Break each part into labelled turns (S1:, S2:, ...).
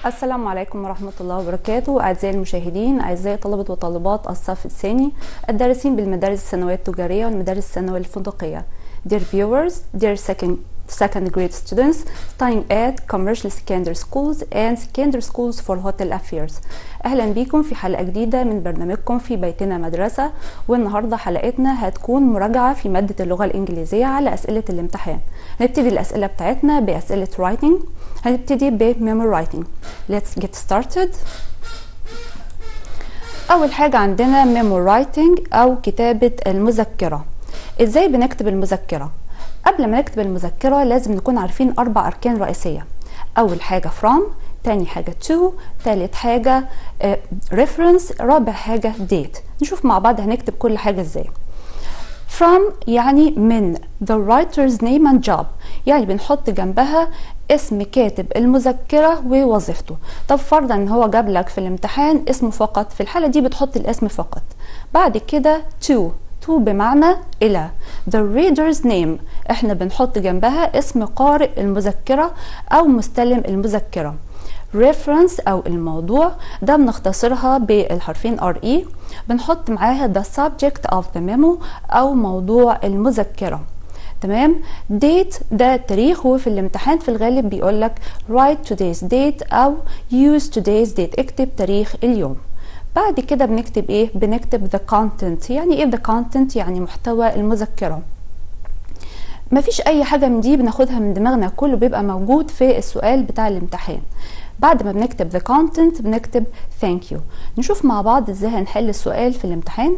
S1: السلام عليكم ورحمة الله وبركاته أعزائي المشاهدين أعزائي طلبة وطالبات الصف الثاني الدارسين بالمدارس الثانوية التجارية والمدارس الثانوية الفندقية Dear viewers, dear second second grade students studying at commercial secondary schools and secondary schools for hotel affairs اهلا بيكم في حلقه جديده من برنامجكم في بيتنا مدرسه والنهارده حلقتنا هتكون مراجعه في ماده اللغه الانجليزيه على اسئله الامتحان هنبتدي الاسئله بتاعتنا باسئله writing هنبتدي ب memory writing let's get started اول حاجه عندنا memory writing او كتابه المذكره ازاي بنكتب المذكره قبل ما نكتب المذكرة لازم نكون عارفين أربع أركان رئيسية أول حاجة from تاني حاجة to تالت حاجة uh, reference رابع حاجة date نشوف مع بعض هنكتب كل حاجة ازاي from يعني من the writer's name and job يعني بنحط جنبها اسم كاتب المذكرة ووظيفته طب فرضا ان هو جاب لك في الامتحان اسمه فقط في الحالة دي بتحط الاسم فقط بعد كده to to بمعنى إلى the reader's name احنا بنحط جنبها اسم قارئ المذكرة أو مستلم المذكرة reference أو الموضوع ده بنختصرها بالحرفين RE بنحط معاها the subject of the memo أو موضوع المذكرة تمام date ده تاريخ وفي الامتحان في الغالب بيقول لك write today's date أو use today's date اكتب تاريخ اليوم بعد كده بنكتب ايه بنكتب the content يعني ايه the content يعني محتوى المذكره مفيش اي حاجه من دي بناخدها من دماغنا كله بيبقى موجود في السؤال بتاع الامتحان بعد ما بنكتب the content بنكتب thank you نشوف مع بعض ازاي هنحل السؤال في الامتحان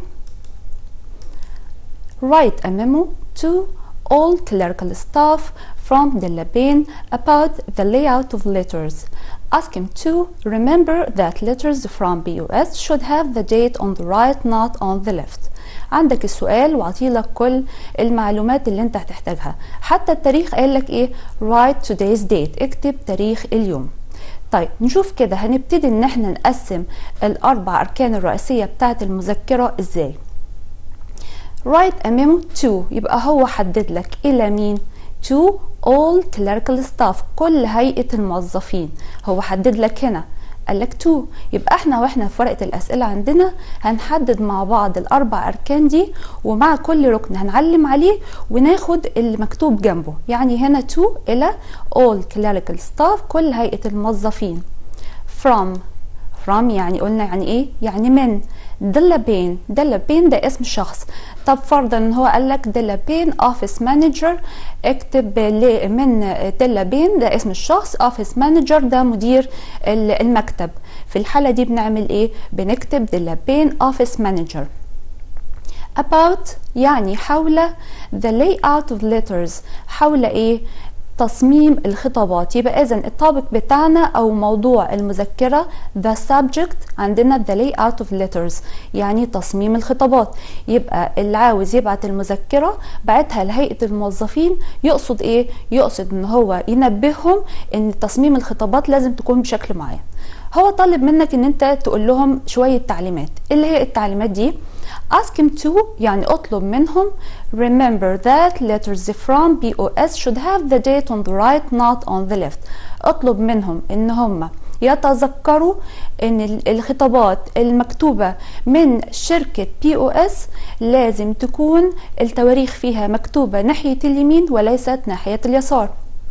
S1: write a memo to all clerical staff from the Labane about the layout of letters Ask him to remember that letters from BOS should have the date on the right not on the left عندك السؤال وعطيلك كل المعلومات اللي انت هتحتاجها حتى التاريخ قال لك ايه write today's date اكتب تاريخ اليوم طيب نشوف كده هنبتدي ان احنا نقسم الاربع اركان الرئيسيه بتاعه المذكره ازاي write a memo to يبقى هو حدد لك الى مين to all clerical staff كل هيئة الموظفين هو حدد لك هنا قال لك to يبقى احنا واحنا في ورقة الأسئلة عندنا هنحدد مع بعض الأربع أركان دي ومع كل ركن هنعلم عليه وناخد اللي مكتوب جنبه يعني هنا to إلى all clerical staff كل هيئة الموظفين from from يعني قلنا يعني ايه يعني من دلابين دلابين ده اسم شخص طب فرضا ان هو قال لك دلابين اوفيس مانجر اكتب من دلابين ده اسم الشخص اوفيس مانجر ده مدير المكتب في الحالة دي بنعمل ايه بنكتب دلابين اوفيس مانجر about يعني حول the layout of letters حول ايه تصميم الخطابات يبقى اذا الطابق بتاعنا او موضوع المذكره the subject عندنا the layout of letters يعني تصميم الخطابات يبقى اللي عاوز يبعت المذكره بعتها لهيئه الموظفين يقصد ايه يقصد ان هو ينبههم ان تصميم الخطابات لازم تكون بشكل معين هو طالب منك ان انت تقول لهم شويه تعليمات اللي هي التعليمات دي ask him to يعني اطلب منهم remember that letters from BOS should have the date on the right not on the left اطلب منهم ان هم يتذكروا ان الخطابات المكتوبة من شركة بي او اس لازم تكون التواريخ فيها مكتوبة ناحية اليمين وليست ناحية اليسار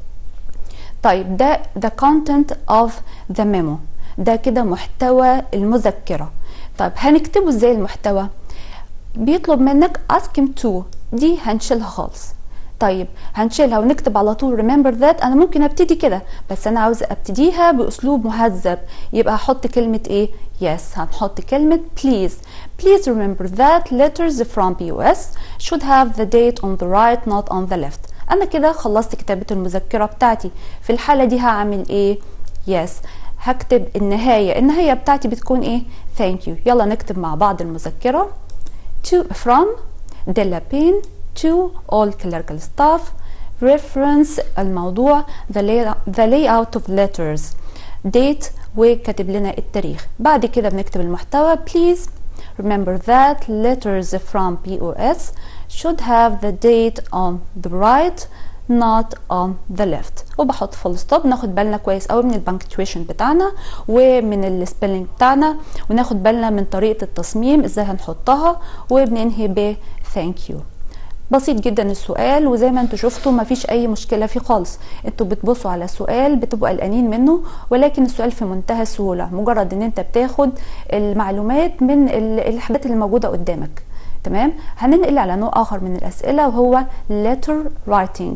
S1: طيب ده the content of the memo ده كده محتوى المذكرة طيب هنكتبه ازاي المحتوى بيطلب منك ask him to دي هنشيلها خالص طيب هنشيلها ونكتب على طول remember that انا ممكن ابتدي كده بس انا عاوزه ابتديها باسلوب مهذب يبقى هحط كلمه ايه yes هنحط كلمه please please remember that letters from BOS should have the date on the right not on the left انا كده خلصت كتابه المذكره بتاعتي في الحاله دي هعمل ايه yes هكتب النهايه النهايه بتاعتي بتكون ايه thank you يلا نكتب مع بعض المذكره to from Delapin to all clerical staff reference الموضوع the, lay, the layout of letters date وكاتب لنا التاريخ بعد كده بنكتب المحتوى please remember that letters from POS should have the date on the right not on the left وبحط فول ستوب ناخد بالنا كويس قوي من البنكتويشن بتاعنا ومن السبيلنج بتاعنا وناخد بالنا من طريقه التصميم ازاي هنحطها وبننهي ب thank you بسيط جدا السؤال وزي ما انتوا شفتوا مفيش اي مشكله فيه خالص انتوا بتبصوا على سؤال بتبقوا قلقانين منه ولكن السؤال في منتهى السهوله مجرد ان انت بتاخد المعلومات من الحاجات اللي موجوده قدامك تمام هننقل على نوع اخر من الاسئله وهو letter writing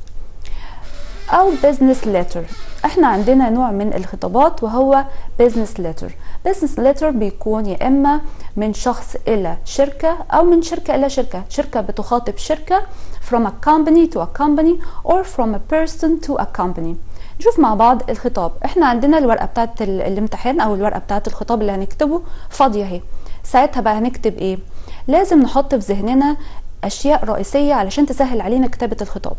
S1: او business letter احنا عندنا نوع من الخطابات وهو business letter business letter بيكون يا اما من شخص الى شركة او من شركة الى شركة شركة بتخاطب شركة from a company to a company or from a person to a company نشوف مع بعض الخطاب احنا عندنا الورقة بتاعت الامتحان او الورقة بتاعت الخطاب اللي هنكتبه فاضية اهي ساعتها بقى هنكتب ايه لازم نحط في ذهننا اشياء رئيسية علشان تسهل علينا كتابة الخطاب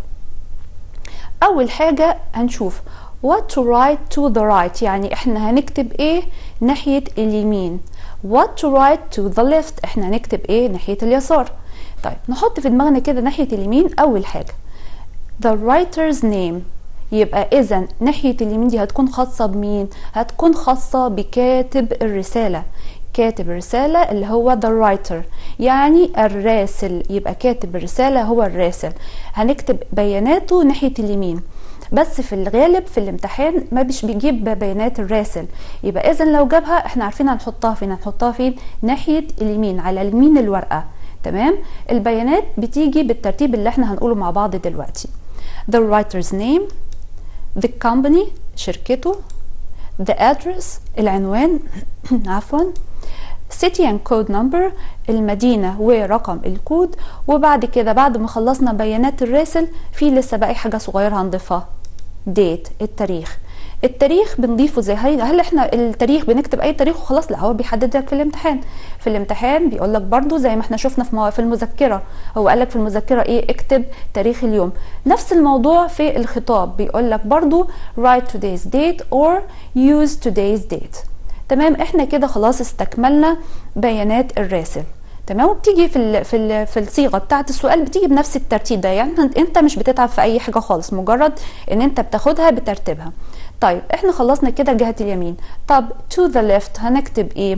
S1: اول حاجة هنشوف what to write to the right يعني احنا هنكتب ايه ناحية اليمين what to write to the left احنا هنكتب ايه ناحية اليسار طيب نحط في دماغنا كده ناحية اليمين اول حاجة the writer's name يبقى اذا ناحية اليمين دي هتكون خاصة بمين هتكون خاصة بكاتب الرسالة كاتب الرسالة اللي هو the writer يعني الراسل يبقى كاتب الرسالة هو الراسل هنكتب بياناته ناحية اليمين بس في الغالب في الامتحان ما بيش بيجيب بيانات الراسل يبقى اذا لو جابها احنا عارفين هنحطها فين هنحطها فين ناحية اليمين على اليمين الورقة تمام البيانات بتيجي بالترتيب اللي احنا هنقوله مع بعض دلوقتي the writer's name the company شركته the address العنوان عفوا city and code number المدينة ورقم الكود وبعد كده بعد ما خلصنا بيانات الراسل في لسه باقي حاجة صغيرة هنضيفها date التاريخ التاريخ بنضيفه زي هل, هل احنا التاريخ بنكتب اي تاريخ وخلاص لا هو بيحدد لك في الامتحان في الامتحان بيقول لك برضو زي ما احنا شفنا في في المذكره هو قال لك في المذكره ايه اكتب تاريخ اليوم نفس الموضوع في الخطاب بيقول لك برضو write today's date or use today's date تمام احنا كده خلاص استكملنا بيانات الراسل تمام وبتيجي في ال في ال في الصيغه بتاعه السؤال بتيجي بنفس الترتيب ده يعني انت مش بتتعب في اي حاجه خالص مجرد ان انت بتاخدها بترتيبها طيب احنا خلصنا كده جهه اليمين طب to the left هنكتب ايه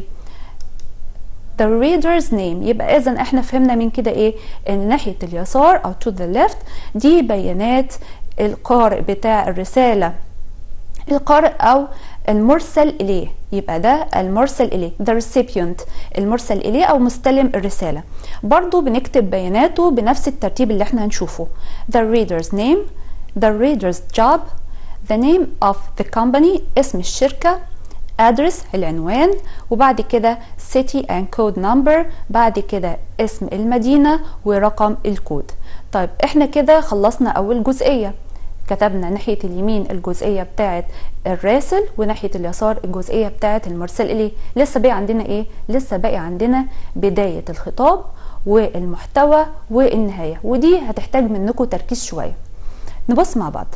S1: the reader's name يبقى اذا احنا فهمنا من كده ايه ان ناحيه اليسار او to the left دي بيانات القارئ بتاع الرساله القارئ او المرسل اليه يبقى ده المرسل اليه the recipient المرسل اليه او مستلم الرساله برضو بنكتب بياناته بنفس الترتيب اللي احنا هنشوفه the reader's name the reader's job the name of the company اسم الشركه address العنوان وبعد كده city and code number بعد كده اسم المدينه ورقم الكود طيب احنا كده خلصنا اول جزئيه كتبنا ناحية اليمين الجزئية بتاعة الراسل وناحية اليسار الجزئية بتاعة المرسل إليه لسه باقي عندنا إيه؟ لسه باقي عندنا بداية الخطاب والمحتوى والنهاية ودي هتحتاج منكم تركيز شوية نبص مع بعض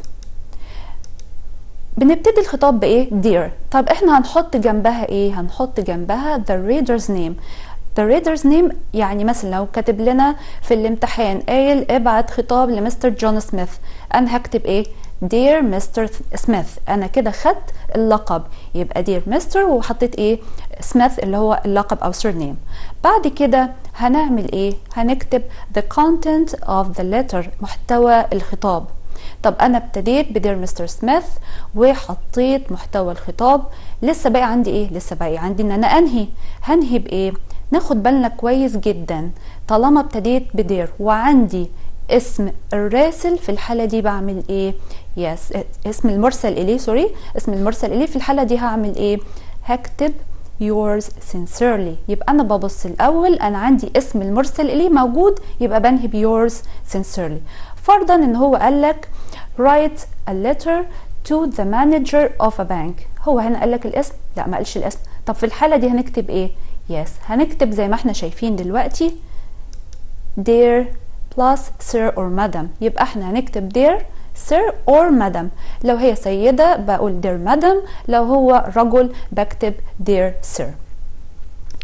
S1: بنبتدي الخطاب بايه dear طب احنا هنحط جنبها ايه هنحط جنبها the reader's name the reader's name يعني مثلا لو كاتب لنا في الامتحان قايل ابعت خطاب لمستر جون سميث انا هكتب ايه dear مستر سميث انا كده خدت اللقب يبقى dear مستر وحطيت ايه سميث اللي هو اللقب او surname بعد كده هنعمل ايه هنكتب the content of the letter محتوى الخطاب طب انا ابتديت بدير مستر سميث وحطيت محتوى الخطاب لسه باقي عندي ايه لسه باقي عندي ان انا انهي هنهي بايه ناخد بالنا كويس جدا طالما ابتديت بدير وعندي اسم الراسل في الحالة دي بعمل ايه يس اسم المرسل اليه سوري اسم المرسل اليه في الحالة دي هعمل ايه هكتب yours sincerely يبقى انا ببص الاول انا عندي اسم المرسل اليه موجود يبقى بنهي yours sincerely فرضا ان هو قال لك write a letter to the manager of a bank هو هنا قال لك الاسم لا ما قالش الاسم طب في الحالة دي هنكتب ايه يس yes. هنكتب زي ما احنا شايفين دلوقتي dear plus sir or madam يبقى احنا هنكتب dear sir or madam لو هي سيدة بقول dear madam لو هو رجل بكتب dear sir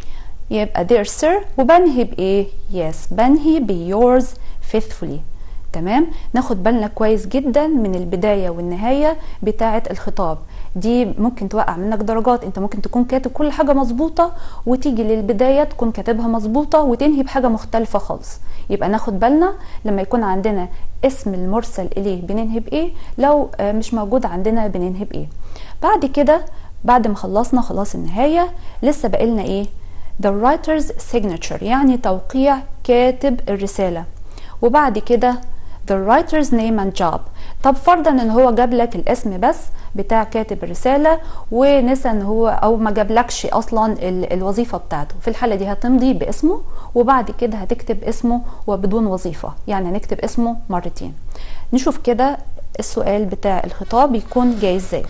S1: يبقى dear sir وبنهي بايه yes بنهي ب yours faithfully تمام ناخد بالنا كويس جدا من البداية والنهاية بتاعة الخطاب دي ممكن توقع منك درجات انت ممكن تكون كاتب كل حاجة مظبوطة وتيجي للبداية تكون كاتبها مظبوطة وتنهي بحاجة مختلفة خالص يبقى ناخد بالنا لما يكون عندنا اسم المرسل اليه بننهي بايه لو مش موجود عندنا بننهي بايه بعد كده بعد ما خلصنا خلاص النهاية لسه بقالنا ايه the writer's signature يعني توقيع كاتب الرسالة وبعد كده the writer's name and job طب فرضا ان هو جاب لك الاسم بس بتاع كاتب الرسالة ونسى ان هو او ما جابلكش اصلا الوظيفة بتاعته في الحالة دي هتمضي باسمه وبعد كده هتكتب اسمه وبدون وظيفة يعني هنكتب اسمه مرتين نشوف كده السؤال بتاع الخطاب يكون جاي ازاي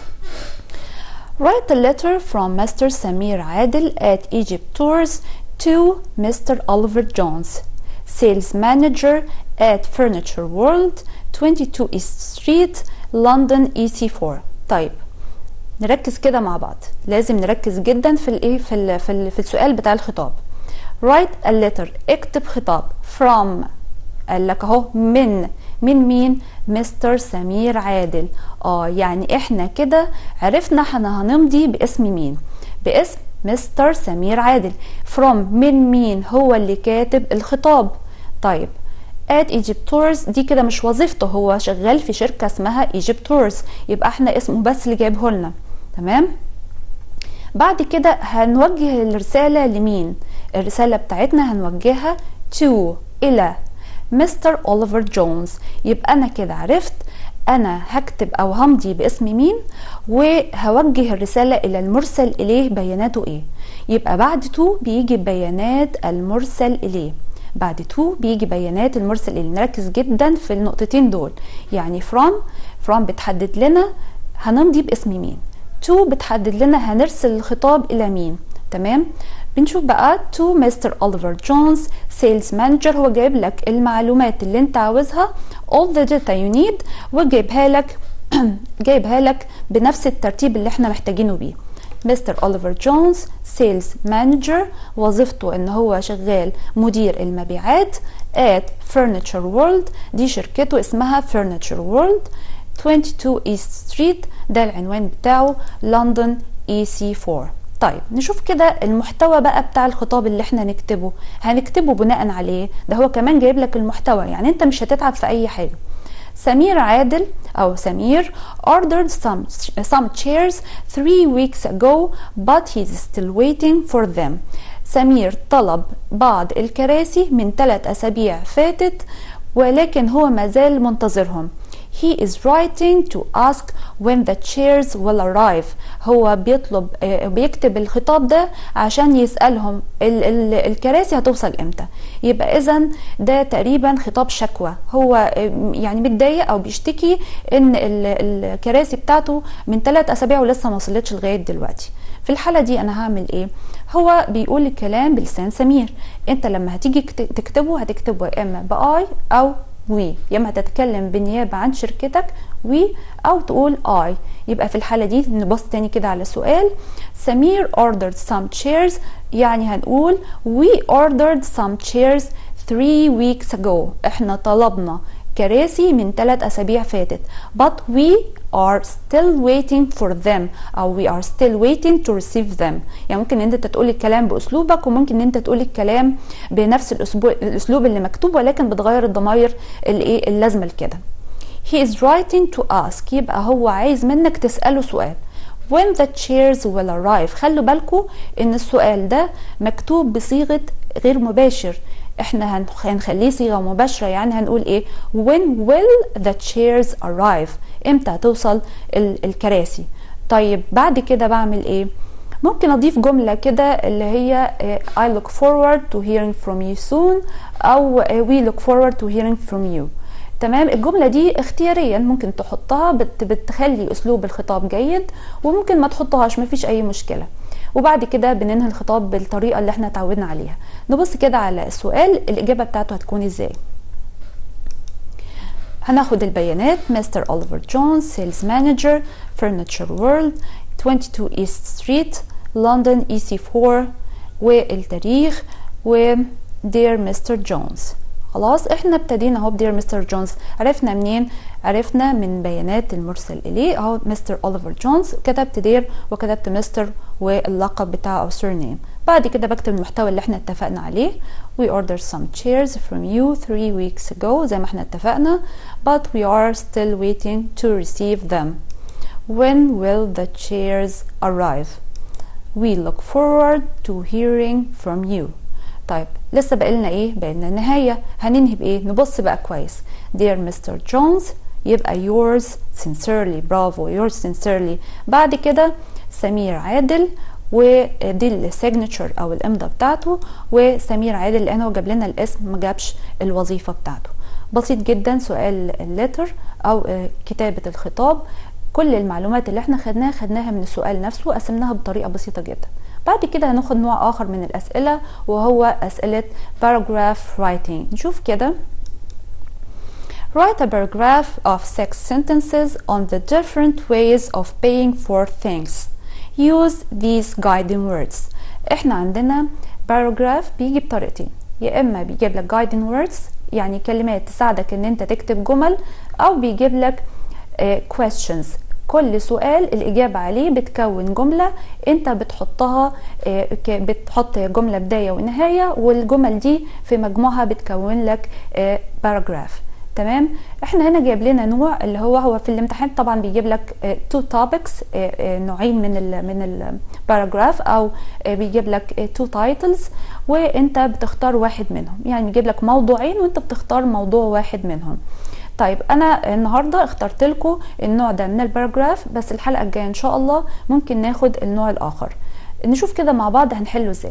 S1: Write a letter from Mr. Samir Adil at Egypt Tours to Mr. Oliver Jones, sales manager at Furniture World, 22 East Street, London EC4. طيب نركز كده مع بعض لازم نركز جدا في الايه في ال في, ال في السؤال بتاع الخطاب write a letter اكتب خطاب from قال لك اهو من من مين مستر سمير عادل اه يعني احنا كده عرفنا احنا هنمضي باسم مين باسم مستر سمير عادل from من مين هو اللي كاتب الخطاب طيب at Egypt Tours دي كده مش وظيفته هو شغال في شركة اسمها Egypt Tours يبقى احنا اسمه بس اللي جايبه لنا تمام بعد كده هنوجه الرسالة لمين الرسالة بتاعتنا هنوجهها to إلى مستر أوليفر جونز يبقى أنا كده عرفت أنا هكتب أو همضي باسم مين وهوجه الرسالة إلى المرسل إليه بياناته إيه يبقى بعد تو بيجي بيانات المرسل إليه بعد تو بيجي بيانات المرسل إليه نركز جدا في النقطتين دول يعني from from بتحدد لنا هنمضي باسم مين تو بتحدد لنا هنرسل الخطاب إلى مين تمام بنشوف بقى تو مستر أوليفر جونز سيلز مانجر هو جايب لك المعلومات اللي انت عاوزها all the data you need وجايبها لك جايبها لك بنفس الترتيب اللي احنا محتاجينه بيه مستر أوليفر جونز سيلز مانجر وظيفته ان هو شغال مدير المبيعات at Furniture World دي شركته اسمها Furniture World 22 East Street ده العنوان بتاعه لندن EC4 طيب نشوف كده المحتوى بقى بتاع الخطاب اللي احنا نكتبه هنكتبه بناء عليه ده هو كمان جايب لك المحتوى يعني انت مش هتتعب في اي حاجه سمير عادل او سمير ordered some some chairs three weeks ago but he's still waiting for them سمير طلب بعض الكراسي من ثلاث اسابيع فاتت ولكن هو مازال منتظرهم He is writing to ask when the chairs will arrive. هو بيطلب بيكتب الخطاب ده عشان يسألهم ال ال الكراسي هتوصل امتى. يبقى إذا ده تقريبا خطاب شكوى. هو يعني متضايق أو بيشتكي إن الكراسي بتاعته من ثلاث أسابيع ولسه ما وصلتش لغاية دلوقتي. في الحالة دي أنا هعمل إيه؟ هو بيقول الكلام بلسان سمير. أنت لما هتيجي تكتبه هتكتبه يا إما بآي أو وي يا اما هتتكلم بالنيابه عن شركتك وي او تقول اي يبقى في الحاله دي نبص تاني كده على السؤال سمير ordered some chairs يعني هنقول we ordered some chairs three weeks ago احنا طلبنا كراسي من ثلاث اسابيع فاتت but we are still waiting for them او we are still waiting to receive them يعني ممكن ان انت تقول الكلام باسلوبك وممكن ان انت تقول الكلام بنفس الاسلوب الاسلوب اللي مكتوب ولكن بتغير الضمائر الايه اللازمه لكده he is writing to ask يبقى هو عايز منك تساله سؤال when the chairs will arrive خلوا بالكم ان السؤال ده مكتوب بصيغه غير مباشر احنا هنخليه صيغه مباشره يعني هنقول ايه when will the chairs arrive امتى هتوصل الكراسي طيب بعد كده بعمل ايه ممكن اضيف جمله كده اللي هي I look forward to hearing from you soon او we look forward to hearing from you تمام الجملة دي اختياريا ممكن تحطها بت بتخلي اسلوب الخطاب جيد وممكن ما تحطهاش مفيش اي مشكلة وبعد كده بننهي الخطاب بالطريقة اللي احنا اتعودنا عليها نبص كده على السؤال الإجابة بتاعته هتكون ازاي هناخد البيانات مستر أوليفر جونز سيلز مانجر فرنتشر وورلد 22 ايست ستريت لندن اي سي 4 والتاريخ و دير مستر جونز خلاص احنا ابتدينا اهو بدير مستر جونز عرفنا منين عرفنا من بيانات المرسل اليه اهو مستر اوليفر جونز كتبت دير وكتبت مستر واللقب بتاعه او سيرنيم بعد كده بكتب المحتوى اللي احنا اتفقنا عليه we ordered some chairs from you three weeks ago زي ما احنا اتفقنا but we are still waiting to receive them when will the chairs arrive we look forward to hearing from you طيب لسه بقالنا ايه بقالنا النهايه هننهي بايه نبص بقى كويس dear Mr. Jones يبقى yours sincerely برافو yours sincerely بعد كده سمير عادل ودي السيجنتشر او الامضه بتاعته وسمير عادل لان هو جاب لنا الاسم ما جابش الوظيفه بتاعته بسيط جدا سؤال الليتر او كتابه الخطاب كل المعلومات اللي احنا خدناها خدناها من السؤال نفسه قسمناها بطريقه بسيطه جدا بعد كده هناخد نوع اخر من الاسئله وهو اسئله paragraph writing نشوف كده Write a paragraph of six sentences on the different ways of paying for things. Use these guiding words. احنا عندنا paragraph بيجي بطريقتين يا اما بيجيب لك guiding words يعني كلمات تساعدك ان انت تكتب جمل او بيجيب لك uh, questions كل سؤال الإجابة عليه بتكون جملة أنت بتحطها بتحط جملة بداية ونهاية والجمل دي في مجموعها بتكون لك باراجراف تمام احنا هنا جايب لنا نوع اللي هو هو في الامتحان طبعا بيجيب لك تو توبكس نوعين من ال من الباراجراف او بيجيب لك تو تايتلز وانت بتختار واحد منهم يعني بيجيب لك موضوعين وانت بتختار موضوع واحد منهم طيب انا النهارده اخترت لكم النوع ده من الباراجراف بس الحلقه الجايه ان شاء الله ممكن ناخد النوع الاخر نشوف كده مع بعض هنحله ازاي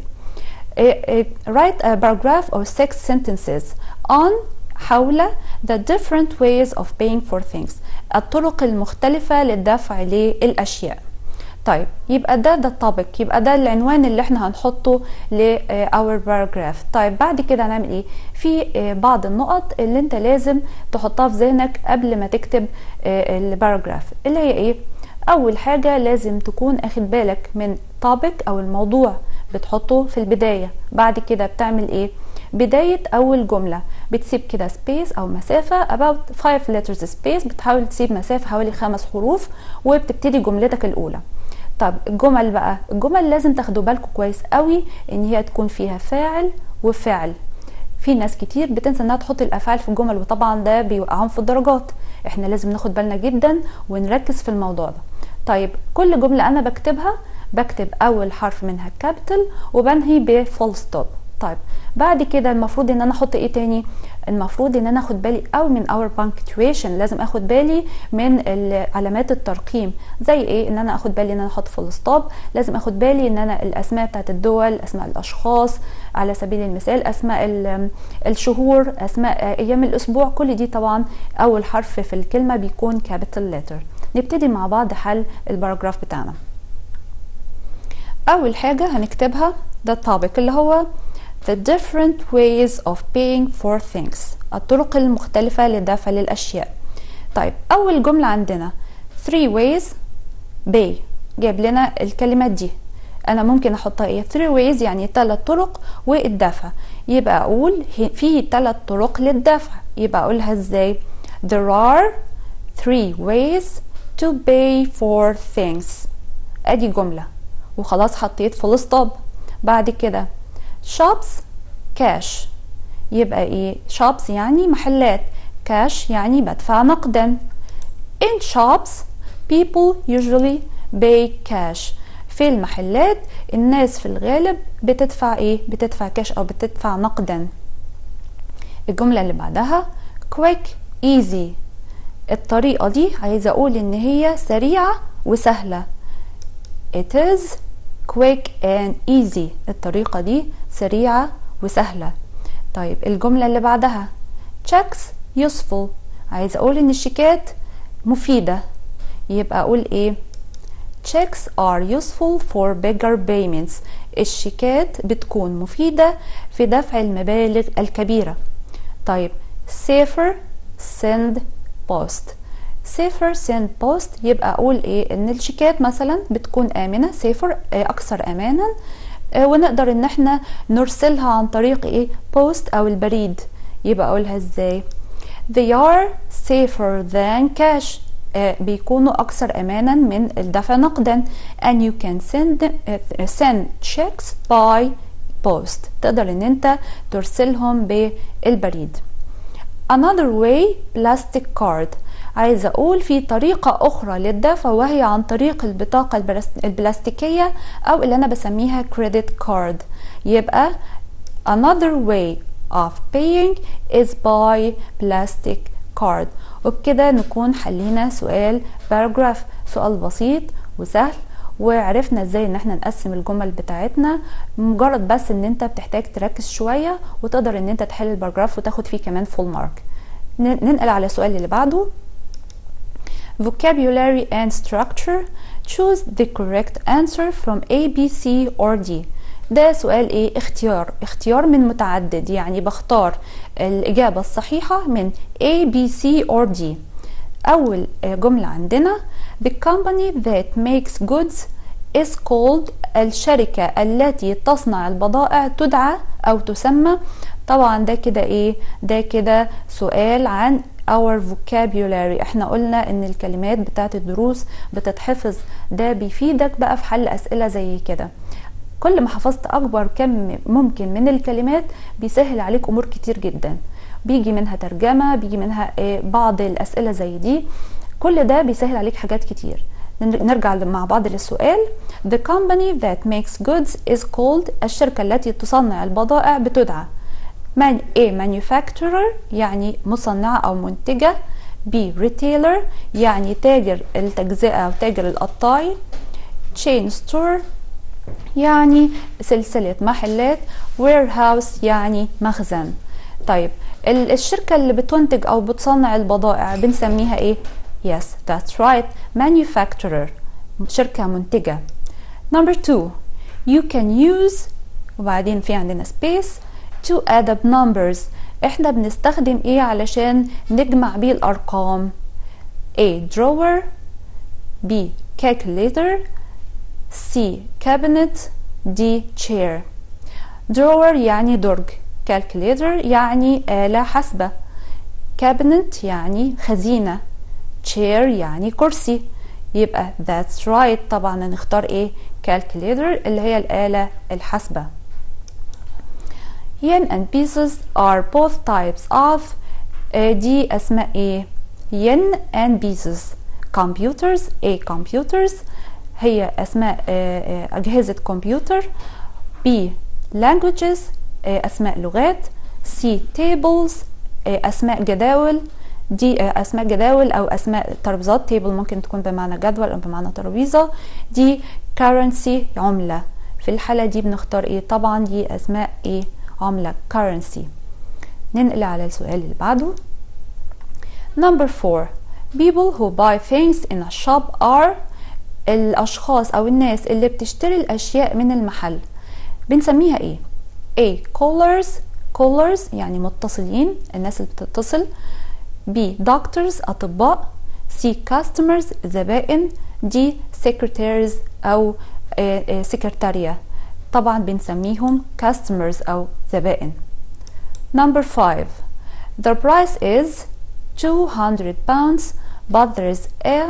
S1: write a paragraph or six sentences on حول the different ways of paying for things الطرق المختلفة للدفع للأشياء طيب يبقى ده ده التوبيك يبقى ده العنوان اللي احنا هنحطه ل our paragraph طيب بعد كده هنعمل ايه في بعض النقط اللي انت لازم تحطها في ذهنك قبل ما تكتب الباراجراف اللي هي ايه اول حاجة لازم تكون اخد بالك من topic او الموضوع بتحطه في البداية بعد كده بتعمل ايه بداية أول جملة بتسيب كده سبيس أو مسافة about 5 letters space بتحاول تسيب مسافة حوالي خمس حروف وبتبتدي جملتك الأولى طب الجمل بقى الجمل لازم تاخدوا بالكم كويس قوي ان هي تكون فيها فاعل وفعل في ناس كتير بتنسى انها تحط الافعال في الجمل وطبعا ده بيوقعهم في الدرجات احنا لازم ناخد بالنا جدا ونركز في الموضوع ده طيب كل جملة انا بكتبها بكتب اول حرف منها كابيتال وبنهي بفول ستوب طيب بعد كده المفروض ان انا احط ايه تاني المفروض ان انا اخد بالي او من اور punctuation لازم اخد بالي من علامات الترقيم زي ايه ان انا اخد بالي ان انا احط فول ستوب لازم اخد بالي ان انا الاسماء بتاعت الدول اسماء الاشخاص على سبيل المثال اسماء الشهور اسماء ايام الاسبوع كل دي طبعا اول حرف في الكلمه بيكون capital letter نبتدي مع بعض حل الباراجراف بتاعنا اول حاجه هنكتبها ده الطابق اللي هو the different ways of paying for things الطرق المختلفة للدفع للأشياء طيب أول جملة عندنا three ways pay جاب لنا الكلمات دي أنا ممكن أحطها إيه three ways يعني ثلاث طرق والدفع يبقى أقول في ثلاث طرق للدفع يبقى أقولها إزاي there are three ways to pay for things أدي جملة وخلاص حطيت فول ستوب بعد كده shops كاش يبقى ايه shops يعني محلات كاش يعني بدفع نقدا in shops people usually pay cash في المحلات الناس في الغالب بتدفع ايه بتدفع كاش او بتدفع نقدا الجملة اللي بعدها quick easy الطريقة دي عايزة اقول ان هي سريعة وسهلة it is quick and easy الطريقة دي سريعة وسهلة طيب الجملة اللي بعدها checks useful عايزة اقول ان الشيكات مفيدة يبقى اقول ايه checks are useful for bigger payments الشيكات بتكون مفيدة في دفع المبالغ الكبيرة طيب safer send post safer send post يبقى اقول ايه ان الشيكات مثلا بتكون امنه safer اكثر امانا ونقدر ان احنا نرسلها عن طريق ايه بوست او البريد يبقى اقولها ازاي they are safer than cash آه، بيكونوا أكثر أمانا من الدفع نقدا and you can send them, uh, send checks by post تقدر ان انت ترسلهم بالبريد another way plastic card عايزة أقول في طريقة أخرى للدفع وهي عن طريق البطاقة البلاستيكية أو اللي أنا بسميها credit card يبقى another way of paying is by plastic card وبكده نكون حلينا سؤال باراجراف سؤال بسيط وسهل وعرفنا ازاي ان احنا نقسم الجمل بتاعتنا مجرد بس ان انت بتحتاج تركز شوية وتقدر ان انت تحل الباراجراف وتاخد فيه كمان فول مارك ننقل على السؤال اللي بعده vocabulary and structure choose the correct answer from A, B, C or D ده سؤال ايه اختيار اختيار من متعدد يعني بختار الإجابة الصحيحة من A, B, C or D أول جملة عندنا The company that makes goods is called الشركة التي تصنع البضائع تدعى أو تسمى طبعا ده كده ايه ده كده سؤال عن our vocabulary احنا قلنا ان الكلمات بتاعت الدروس بتتحفظ ده بيفيدك بقى في حل اسئلة زي كده كل ما حفظت اكبر كم ممكن من الكلمات بيسهل عليك امور كتير جدا بيجي منها ترجمة بيجي منها بعض الاسئلة زي دي كل ده بيسهل عليك حاجات كتير نرجع مع بعض للسؤال The company that makes goods is called الشركة التي تصنع البضائع بتدعى من A manufacturer يعني مصنعة أو منتجة B retailer يعني تاجر التجزئة أو تاجر القطاعي chain store يعني سلسلة محلات warehouse يعني مخزن طيب الشركة اللي بتنتج أو بتصنع البضائع بنسميها إيه؟ Yes, that's right. Manufacturer. شركة منتجة. Number two, you can use وبعدين في عندنا space to add up numbers. احنا بنستخدم ايه علشان نجمع بيه الأرقام؟ A. Drawer B. Calculator C. Cabinet D. Chair Drawer يعني درج Calculator يعني آلة حاسبة Cabinet يعني خزينة chair يعني كرسي يبقى that's right طبعا هنختار ايه calculator اللي هي الآلة الحاسبة yen and pieces are both types of آه دي أسماء ايه yen and pieces computers a computers هي أسماء آه أجهزة كمبيوتر b languages آه أسماء لغات c tables أسماء جداول دي اسماء جداول او اسماء ترابيزات تيبل ممكن تكون بمعنى جدول او بمعنى ترابيزه دي currency عمله في الحاله دي بنختار ايه طبعا دي اسماء ايه عمله currency ننقل على السؤال اللي بعده number four people who buy things in a shop are الاشخاص او الناس اللي بتشتري الاشياء من المحل بنسميها ايه A callers callers يعني متصلين الناس اللي بتتصل B doctors أطباء C customers زبائن D secretaries أو سكرتارية طبعا بنسميهم customers أو زبائن Number 5 The price is 200 pounds but there is a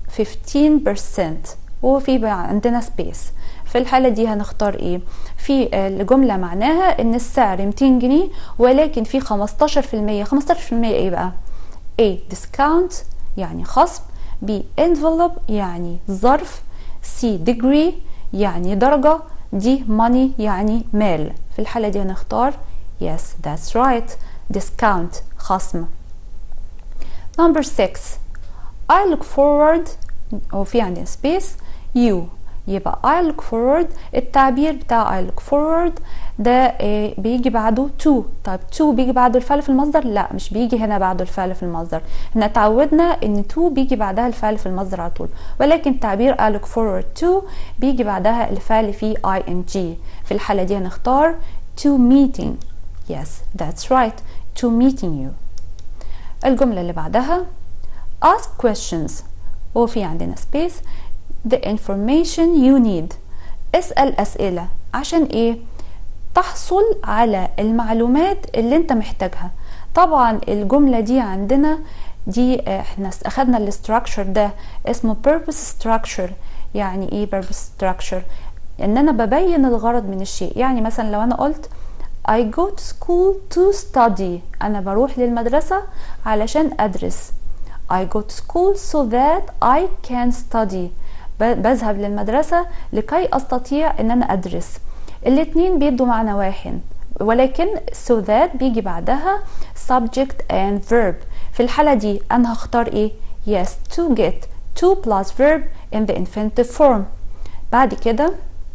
S1: 15% وفي بقى عندنا space في الحالة دي هنختار ايه في الجملة معناها ان السعر 200 جنيه ولكن في 15% 15% ايه بقى A discount يعني خصم B envelope يعني ظرف C degree يعني درجة D money يعني مال في الحالة دي هنختار yes that's right discount خصم number 6 I look forward وفي عندنا space you يبقى I look forward التعبير بتاع I look forward ده إيه بيجي بعده to طيب to بيجي بعده الفعل في المصدر لا مش بيجي هنا بعده الفعل في المصدر احنا اتعودنا ان to بيجي بعدها الفعل في المصدر على طول ولكن تعبير I look forward to بيجي بعدها الفعل فيه ing في الحالة دي هنختار to meeting yes that's right to meeting you الجملة اللي بعدها ask questions وفي عندنا space the information you need اسأل أسئلة عشان ايه تحصل على المعلومات اللي انت محتاجها طبعا الجملة دي عندنا دي احنا اخدنا الاستراكشر ده اسمه purpose structure يعني ايه purpose structure ان انا ببين الغرض من الشيء يعني مثلا لو انا قلت I go to school to study أنا بروح للمدرسة علشان أدرس I go to school so that I can study بذهب للمدرسة لكي أستطيع أن أنا أدرس الاتنين بيدوا معنى واحد ولكن so that بيجي بعدها subject and verb في الحالة دي أنا هختار إيه yes to get to plus verb in the infinitive form بعد كده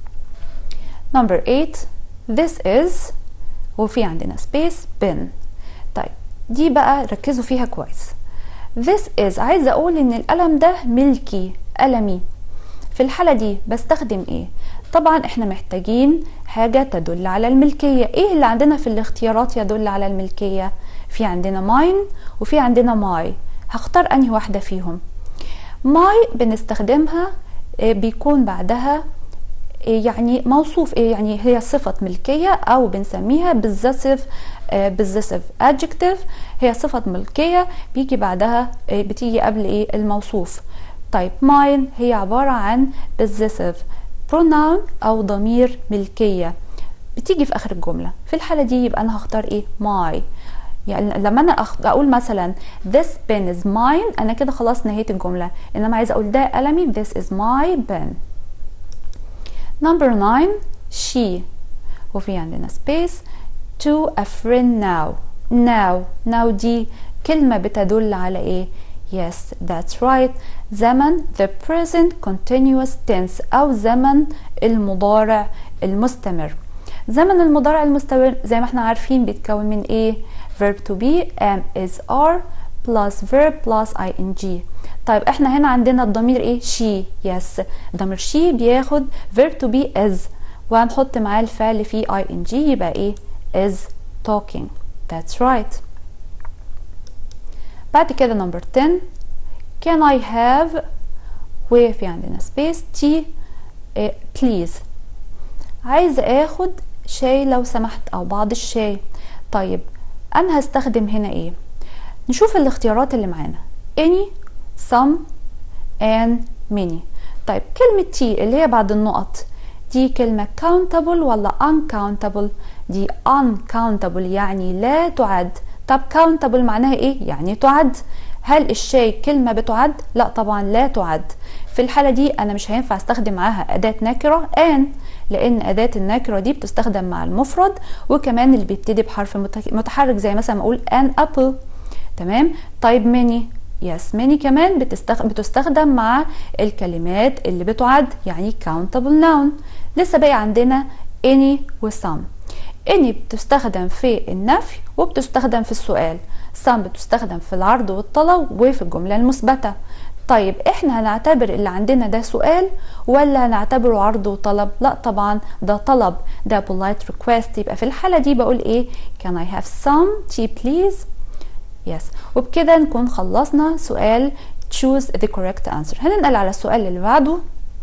S1: number 8 this is وفي عندنا space bin طيب دي بقى ركزوا فيها كويس this is عايزة أقول إن القلم ده ملكي قلمي في الحالة دي بستخدم إيه طبعا احنا محتاجين حاجة تدل على الملكية ايه اللي عندنا في الاختيارات يدل على الملكية في عندنا ماين وفي عندنا ماي هختار انهي واحدة فيهم ماي بنستخدمها بيكون بعدها يعني موصوف ايه يعني هي صفة ملكية او بنسميها possessive possessive adjective هي صفة ملكية بيجي بعدها بتيجي قبل ايه الموصوف طيب mine هي عبارة عن possessive pronoun او ضمير ملكية بتيجي في اخر الجملة في الحالة دي يبقى انا هختار ايه my يعني لما انا اقول مثلا this pen is mine انا كده خلاص نهيت الجملة انما عايزة اقول ده قلمي this is my pen number 9 she وفي عندنا space to a friend now now now دي كلمة بتدل على ايه yes that's right زمن the present continuous tense او زمن المضارع المستمر زمن المضارع المستمر زي ما احنا عارفين بيتكون من ايه verb to be am is are plus verb plus ing طيب احنا هنا عندنا الضمير ايه she yes ضمير she بياخد verb to be is وهنحط معاه الفعل فيه ing يبقى ايه is talking that's right بعد كده نمبر 10 can I have وفي عندنا space T please عايزة اخد شاي لو سمحت او بعض الشاي طيب انا هستخدم هنا ايه نشوف الاختيارات اللي معانا any some and many طيب كلمة T اللي هي بعد النقط دي كلمة countable ولا uncountable دي uncountable يعني لا تعد طب countable معناها ايه يعني تعد هل الشاي كلمة بتعد لا طبعا لا تعد في الحالة دي انا مش هينفع استخدم معاها اداة نكرة ان لان اداة النكرة دي بتستخدم مع المفرد وكمان اللي بيبتدي بحرف متحرك زي مثلا ما اقول an apple تمام طيب ماني يس ماني كمان بتستخدم, بتستخدم مع الكلمات اللي بتعد يعني countable noun لسه باقي عندنا any و some any بتستخدم في النفي وبتستخدم في السؤال some بتستخدم في العرض والطلب وفي الجملة المثبتة طيب احنا هنعتبر اللي عندنا ده سؤال ولا هنعتبره عرض وطلب لا طبعا ده طلب ده polite request يبقى في الحالة دي بقول ايه can I have some tea please yes وبكده نكون خلصنا سؤال choose the correct answer هننقل على السؤال اللي بعده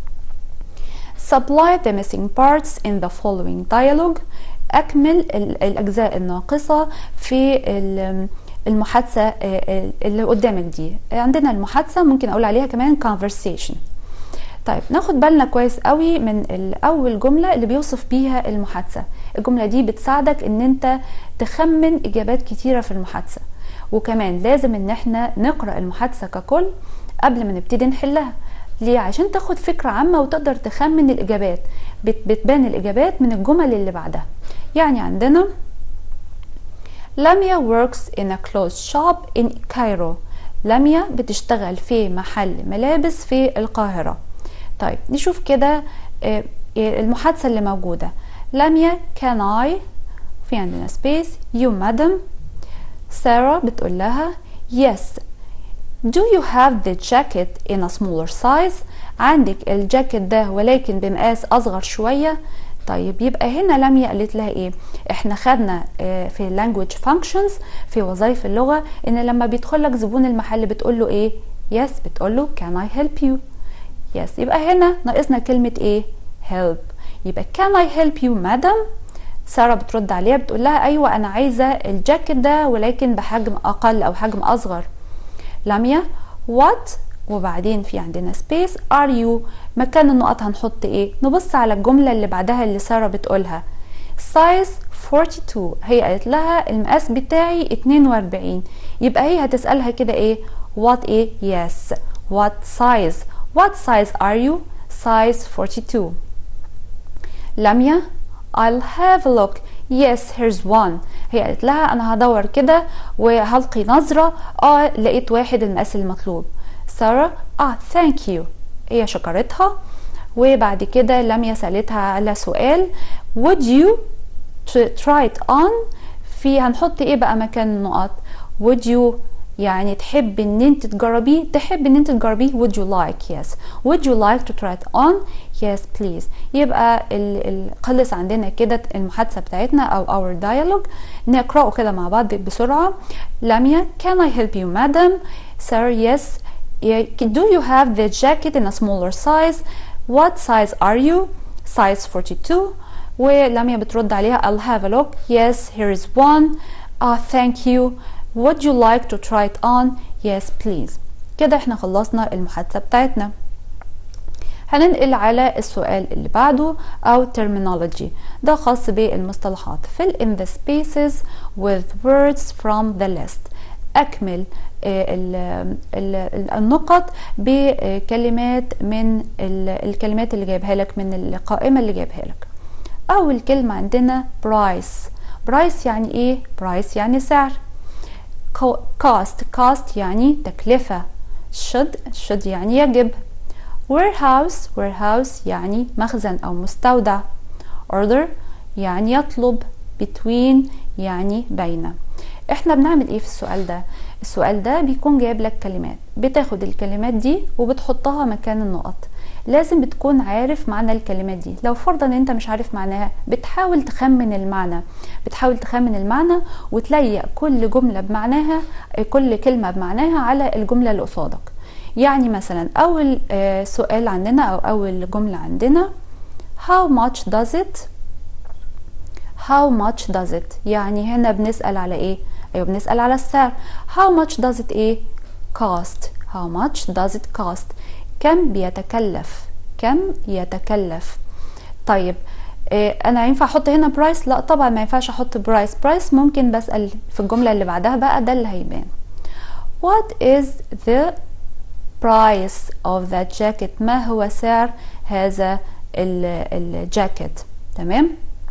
S1: supply the missing parts in the following dialogue أكمل الأجزاء الناقصة في المحادثة اللي قدامك دي عندنا المحادثة ممكن أقول عليها كمان conversation طيب ناخد بالنا كويس قوي من أول جملة اللي بيوصف بيها المحادثة الجملة دي بتساعدك ان انت تخمن إجابات كتيرة في المحادثة وكمان لازم ان احنا نقرأ المحادثة ككل قبل ما نبتدي نحلها ليه عشان تاخد فكرة عامة وتقدر تخمن الإجابات بتبان الإجابات من الجمل اللي بعدها يعني عندنا لاميا works in a clothes shop in Cairo لاميا بتشتغل في محل ملابس في القاهرة طيب نشوف كده المحادثة اللي موجودة لاميا can I في عندنا space you madam سارة بتقول لها yes Do you have the jacket in a smaller size؟ عندك الجاكيت ده ولكن بمقاس أصغر شوية طيب يبقى هنا لميا قالت لها ايه احنا خدنا في language functions في وظائف اللغة ان لما بيدخل لك زبون المحل بتقول له ايه yes بتقول له can I help you yes يبقى هنا ناقصنا كلمة ايه help يبقى can I help you madam سارة بترد عليها بتقول لها أيوة أنا عايزة الجاكيت ده ولكن بحجم أقل أو حجم أصغر لاميا what وبعدين في عندنا space are you مكان النقط هنحط ايه نبص على الجملة اللي بعدها اللي سارة بتقولها size 42 هي قالت لها المقاس بتاعي 42 يبقى هي هتسألها كده ايه what ايه yes what size what size are you size 42 لميا I'll have a look yes here's one هي قالت لها انا هدور كده وهلقي نظرة اه لقيت واحد المقاس المطلوب سارة اه thank you هي شكرتها وبعد كده لميا سألتها على سؤال would you try it on في هنحط ايه بقى مكان النقط would you يعني تحب ان انت تجربيه تحب ان انت تجربيه would you like yes would you like to try it on yes please يبقى ال ال خلص عندنا كده المحادثة بتاعتنا او our dialogue نقرأه كده مع بعض بسرعة لميا can I help you madam sir yes do you have the jacket in a smaller size what size are you size 42 ولميا بترد عليها I'll have a look yes here is one uh, thank you would you like to try it on yes please كده احنا خلصنا المحادثة بتاعتنا هننقل على السؤال اللي بعده أو terminology ده خاص بالمصطلحات fill in the spaces with words from the list أكمل ال ال النقط بكلمات من الكلمات اللي جايبها لك من القائمة اللي جايبها لك أول كلمة عندنا price price يعني إيه؟ price يعني سعر cost cost يعني تكلفة should should يعني يجب warehouse warehouse يعني مخزن أو مستودع order يعني يطلب between يعني بين احنا بنعمل ايه في السؤال ده السؤال ده بيكون جايب لك كلمات بتاخد الكلمات دي وبتحطها مكان النقط لازم بتكون عارف معنى الكلمات دي لو فرضا ان انت مش عارف معناها بتحاول تخمن المعنى بتحاول تخمن المعنى وتليق كل جملة بمعناها كل كلمة بمعناها على الجملة اللي قصادك يعني مثلا اول سؤال عندنا او اول جملة عندنا how much does it how much does it يعني هنا بنسأل على ايه ايوه بنسأل على السعر how much does it ايه cost how much does it cost كم بيتكلف كم يتكلف طيب إيه انا ينفع احط هنا برايس لا طبعا ما ينفعش احط برايس برايس ممكن بسأل في الجملة اللي بعدها بقى ده اللي هيبان what is the price of that jacket ما هو سعر هذا الجاكيت تمام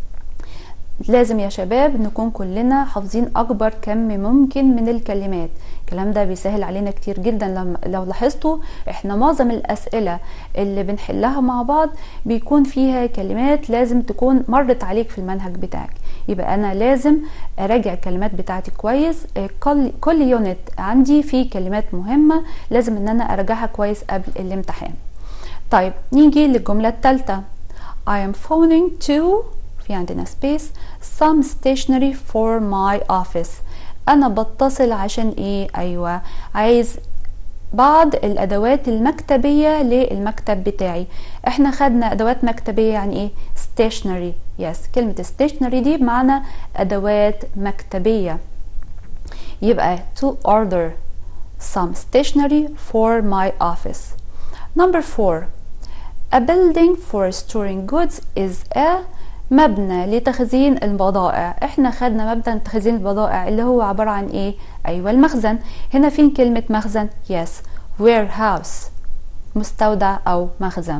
S1: لازم يا شباب نكون كلنا حافظين اكبر كم ممكن من الكلمات الكلام ده بيسهل علينا كتير جدا لما لو لاحظتوا احنا معظم الاسئله اللي بنحلها مع بعض بيكون فيها كلمات لازم تكون مرت عليك في المنهج بتاعك يبقى انا لازم اراجع الكلمات بتاعتي كويس كل كل يونت عندي فيه كلمات مهمه لازم ان انا اراجعها كويس قبل الامتحان طيب نيجي للجمله الثالثه I am phoning to في عندنا space some stationery for my office انا بتصل عشان ايه ايوه عايز بعض الادوات المكتبيه للمكتب بتاعي احنا خدنا ادوات مكتبيه يعني ايه stationery يس yes. كلمه stationery دي بمعنى ادوات مكتبيه يبقى to order some stationery for my office number four a building for storing goods is a مبنى لتخزين البضائع احنا خدنا مبنى تخزين البضائع اللي هو عبارة عن ايه ايوه المخزن هنا فين كلمة مخزن yes warehouse مستودع او مخزن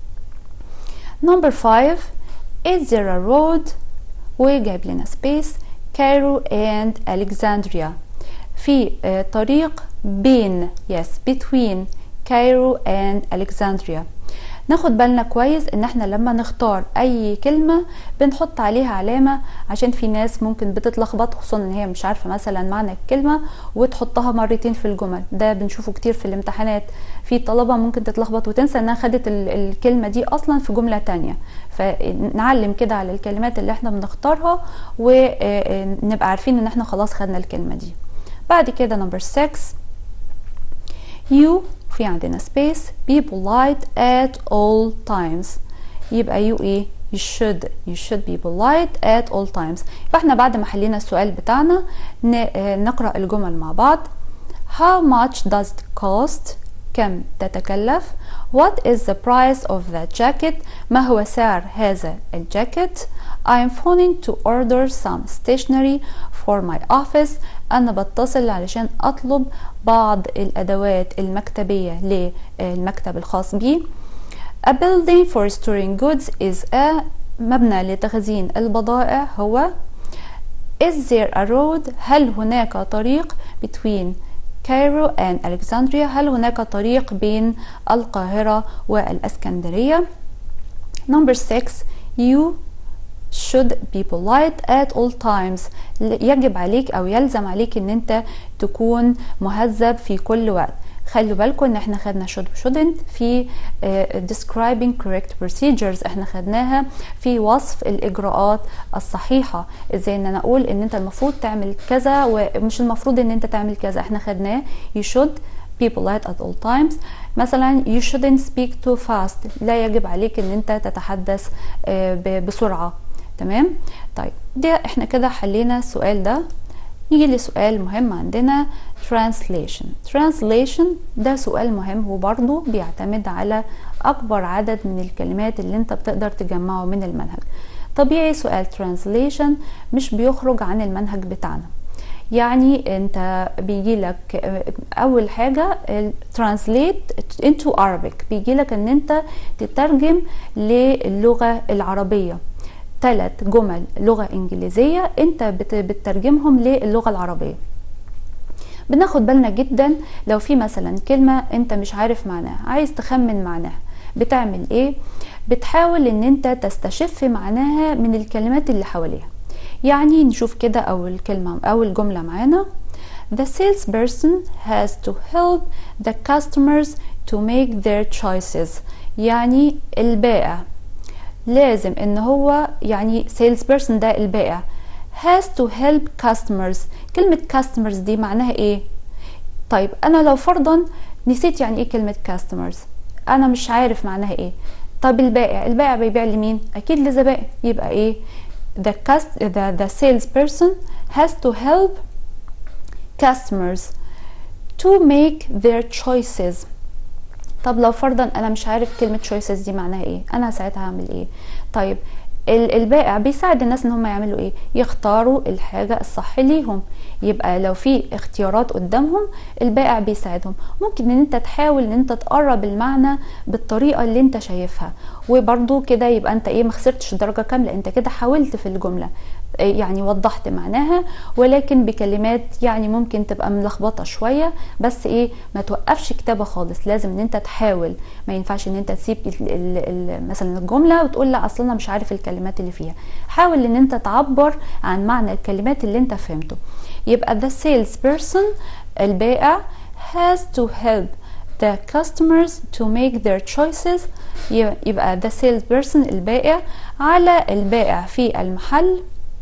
S1: number five is there a road وجايب لنا space كايرو and Alexandria في uh, طريق بين yes between كايرو and Alexandria ناخد بالنا كويس ان احنا لما نختار اي كلمة بنحط عليها علامة عشان في ناس ممكن بتتلخبط خصوصا ان هي مش عارفة مثلا معنى الكلمة وتحطها مرتين في الجمل ده بنشوفه كتير في الامتحانات في طلبة ممكن تتلخبط وتنسى انها خدت الكلمة دي اصلا في جملة تانية فنعلم كده على الكلمات اللي احنا بنختارها ونبقى عارفين ان احنا خلاص خدنا الكلمة دي بعد كده نمبر 6 you في عندنا space be polite at all times يبقى you ايه you should you should be polite at all times فاحنا بعد ما حلينا السؤال بتاعنا نقرأ الجمل مع بعض how much does it cost كم تتكلف what is the price of the jacket ما هو سعر هذا الجاكيت I am phoning to order some stationery for my office أنا بتصل علشان أطلب بعض الأدوات المكتبية للمكتب الخاص بي A building for storing goods is a مبنى لتخزين البضائع هو Is there a road هل هناك طريق between Cairo and Alexandria هل هناك طريق بين القاهرة والأسكندرية Number 6 You should be polite at all times يجب عليك أو يلزم عليك أن أنت تكون مهذب في كل وقت خلوا بالكم ان احنا خدنا should و shouldn't في uh, describing correct procedures احنا خدناها في وصف الاجراءات الصحيحه ازاي ان انا اقول ان انت المفروض تعمل كذا ومش المفروض ان انت تعمل كذا احنا خدناه you should be polite at all times مثلا you shouldn't speak too fast لا يجب عليك ان انت تتحدث uh, بسرعه تمام طيب ده احنا كده حلينا السؤال ده نيجي لسؤال مهم عندنا translation translation ده سؤال مهم وبرضه بيعتمد على أكبر عدد من الكلمات اللي انت بتقدر تجمعه من المنهج طبيعي سؤال translation مش بيخرج عن المنهج بتاعنا يعني انت بيجي لك اول حاجة translate into Arabic بيجي لك ان انت تترجم للغة العربية ثلاث جمل لغة إنجليزية أنت بتترجمهم للغة العربية بناخد بالنا جدا لو في مثلا كلمة أنت مش عارف معناها عايز تخمن معناها بتعمل إيه؟ بتحاول أن أنت تستشف معناها من الكلمات اللي حواليها يعني نشوف كده أول كلمة أول جملة معانا The salesperson has to help the customers to make their choices يعني البائع لازم ان هو يعني سيلز بيرسون ده البائع has to help customers كلمة customers دي معناها ايه طيب انا لو فرضا نسيت يعني ايه كلمة customers انا مش عارف معناها ايه طب البائع البائع بيبيع لمين اكيد لزبائن يبقى ايه the, cust the, the sales person has to help customers to make their choices طب لو فرضا انا مش عارف كلمه choices دي معناها ايه انا ساعتها هعمل ايه طيب البائع بيساعد الناس ان هم يعملوا ايه يختاروا الحاجه الصح ليهم يبقى لو في اختيارات قدامهم البائع بيساعدهم ممكن ان انت تحاول ان انت تقرب المعنى بالطريقه اللي انت شايفها وبرضو كده يبقى انت ايه ما خسرتش درجه كامله انت كده حاولت في الجمله يعني وضحت معناها ولكن بكلمات يعني ممكن تبقى ملخبطه شويه بس ايه ما توقفش كتابه خالص لازم ان انت تحاول ما ينفعش ان انت تسيب ال ال مثلا الجمله وتقول لا اصلا انا مش عارف الكلمات اللي فيها حاول ان انت تعبر عن معنى الكلمات اللي انت فهمته يبقى the salesperson البائع has to help the customers to make their choices يبقى the salesperson البائع على البائع في المحل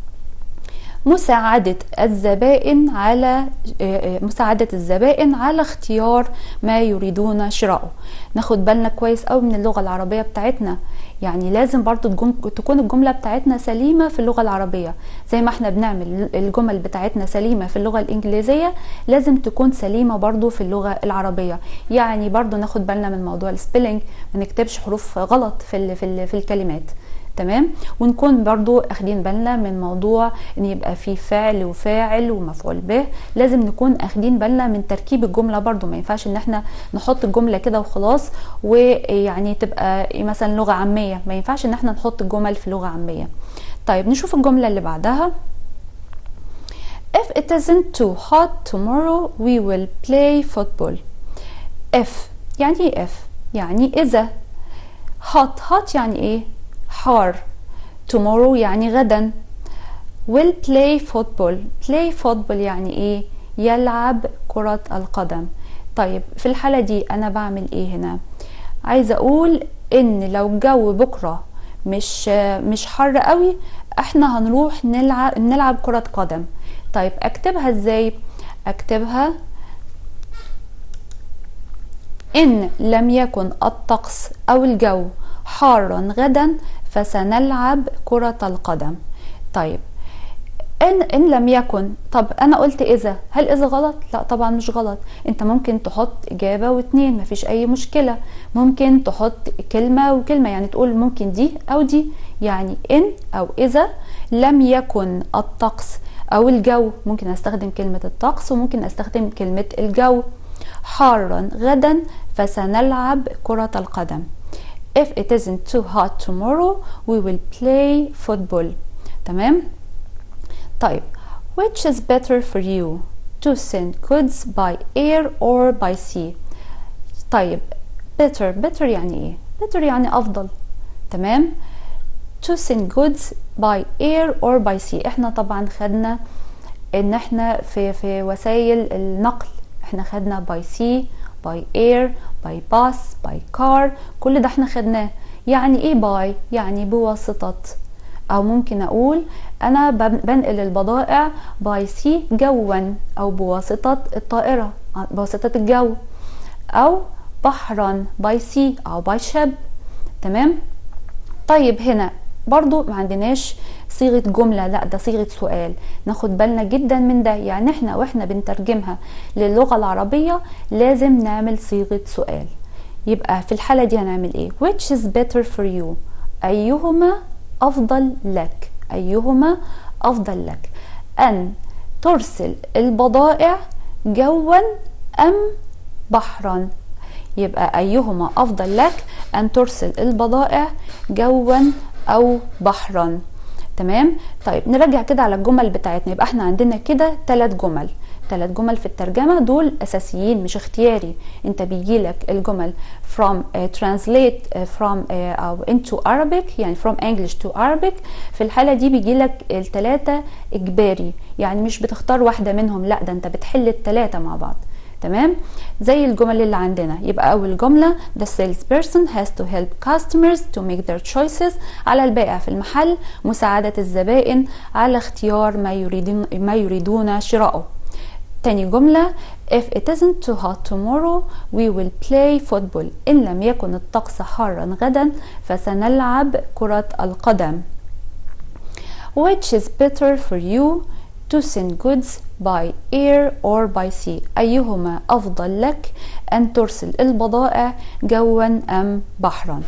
S1: مساعدة الزبائن على مساعدة الزبائن على اختيار ما يريدون شراءه ناخد بالنا كويس قوي من اللغة العربية بتاعتنا يعني لازم برضو تكون الجملة بتاعتنا سليمة في اللغة العربية زي ما احنا بنعمل الجمل بتاعتنا سليمة في اللغة الإنجليزية لازم تكون سليمة برضو في اللغة العربية يعني برضو ناخد بالنا من موضوع السبيلنج ما نكتبش حروف غلط في, ال في, ال في الكلمات تمام ونكون برضو اخدين بالنا من موضوع ان يبقى في فعل وفاعل ومفعول به لازم نكون اخدين بالنا من تركيب الجمله برضو ما ينفعش ان احنا نحط الجمله كده وخلاص ويعني تبقى مثلا لغه عاميه ما ينفعش ان احنا نحط الجمل في لغه عاميه طيب نشوف الجمله اللي بعدها If it isn't too hot tomorrow we will play football if يعني ايه if يعني اذا hot hot يعني ايه حار tomorrow يعني غدا will play football play football يعني ايه يلعب كرة القدم طيب في الحالة دي انا بعمل ايه هنا عايزة اقول ان لو الجو بكرة مش مش حر قوي احنا هنروح نلعب نلعب كرة قدم طيب اكتبها ازاي اكتبها ان لم يكن الطقس او الجو حارا غدا فسنلعب كرة القدم طيب ان ان لم يكن طب انا قلت اذا هل اذا غلط لا طبعا مش غلط انت ممكن تحط اجابه واتنين مفيش اي مشكله ممكن تحط كلمه وكلمه يعني تقول ممكن دي او دي يعني ان او اذا لم يكن الطقس او الجو ممكن استخدم كلمه الطقس وممكن استخدم كلمه الجو حارا غدا فسنلعب كره القدم if it isn't too hot tomorrow we will play football تمام طيب which is better for you to send goods by air or by sea طيب better better يعني ايه better يعني افضل تمام to send goods by air or by sea احنا طبعا خدنا ان احنا في في وسائل النقل احنا خدنا by sea by air by bus by car كل ده احنا خدناه يعني ايه باي يعني بواسطة او ممكن اقول انا بنقل البضائع باي سي جوا او بواسطة الطائرة بواسطة الجو او بحرا باي سي او باي شب تمام طيب هنا برضو ما عندناش صيغة جملة لا ده صيغة سؤال ناخد بالنا جدا من ده يعني احنا واحنا بنترجمها للغة العربية لازم نعمل صيغة سؤال يبقى في الحالة دي هنعمل ايه which is better for you ايهما افضل لك ايهما افضل لك ان ترسل البضائع جوا ام بحرا يبقى ايهما افضل لك ان ترسل البضائع جوا او بحرا تمام طيب نرجع كده على الجمل بتاعتنا يبقى احنا عندنا كده ثلاث جمل ثلاث جمل في الترجمة دول أساسيين مش اختياري أنت بيجيلك الجمل from uh, translate uh, from uh, أو into Arabic يعني from English to Arabic في الحالة دي بيجيلك الثلاثة إجباري يعني مش بتختار واحدة منهم لا ده أنت بتحل الثلاثة مع بعض تمام زي الجمل اللي عندنا يبقى اول جمله the salesperson has to help customers to make their choices على البائع في المحل مساعده الزبائن على اختيار ما يريدون ما يريدون شراءه تاني جملة if it isn't too hot tomorrow we will play football إن لم يكن الطقس حارا غدا فسنلعب كرة القدم which is better for you to send goods by air or by sea أيهما أفضل لك أن ترسل البضائع جوا أم بحرا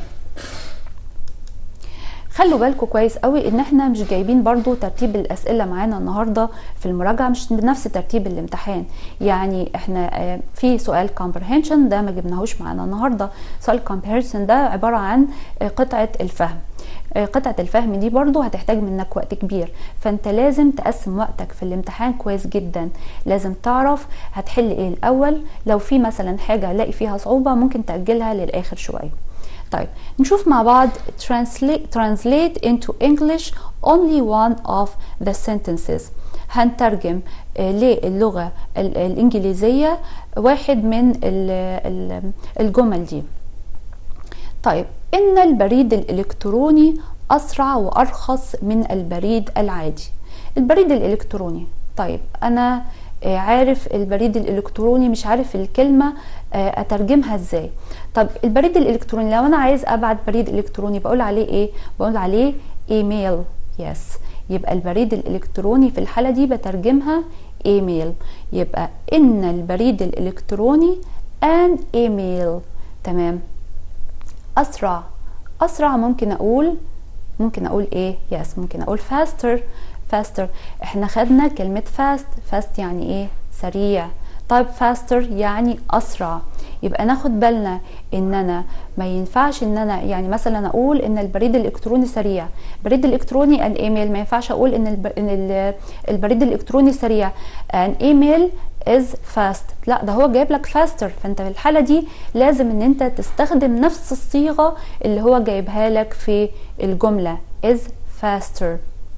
S1: خلوا بالكم كويس قوي ان احنا مش جايبين برضو ترتيب الاسئله معانا النهارده في المراجعه مش بنفس ترتيب الامتحان يعني احنا في سؤال comprehension ده ما جبناهوش معانا النهارده سؤال comprehension ده عباره عن قطعه الفهم قطعة الفهم دي برضو هتحتاج منك وقت كبير فانت لازم تقسم وقتك في الامتحان كويس جدا لازم تعرف هتحل ايه الاول لو في مثلا حاجة هلاقي فيها صعوبة ممكن تأجلها للآخر شوية طيب نشوف مع بعض translate, translate into English only one of the sentences هنترجم للغة الإنجليزية واحد من الجمل دي طيب إن البريد الإلكتروني أسرع وأرخص من البريد العادي البريد الإلكتروني طيب أنا عارف البريد الالكتروني مش عارف الكلمه اترجمها ازاي طب البريد الالكتروني لو انا عايز ابعت بريد الكتروني بقول عليه ايه بقول عليه ايميل يس يبقى البريد الالكتروني في الحاله دي بترجمها ايميل يبقى ان البريد الالكتروني ان ايميل تمام اسرع اسرع ممكن اقول ممكن اقول ايه يس ممكن اقول faster faster احنا خدنا كلمة fast fast يعني ايه سريع طيب faster يعني اسرع يبقى ناخد بالنا ان انا ما ينفعش ان انا يعني مثلا اقول ان البريد الالكتروني سريع البريد الالكتروني ان ايميل ما ينفعش اقول ان الب... ان البريد الالكتروني سريع ان ايميل is fast لا ده هو جايب لك faster فانت في الحاله دي لازم ان انت تستخدم نفس الصيغه اللي هو جايبها لك في الجمله is faster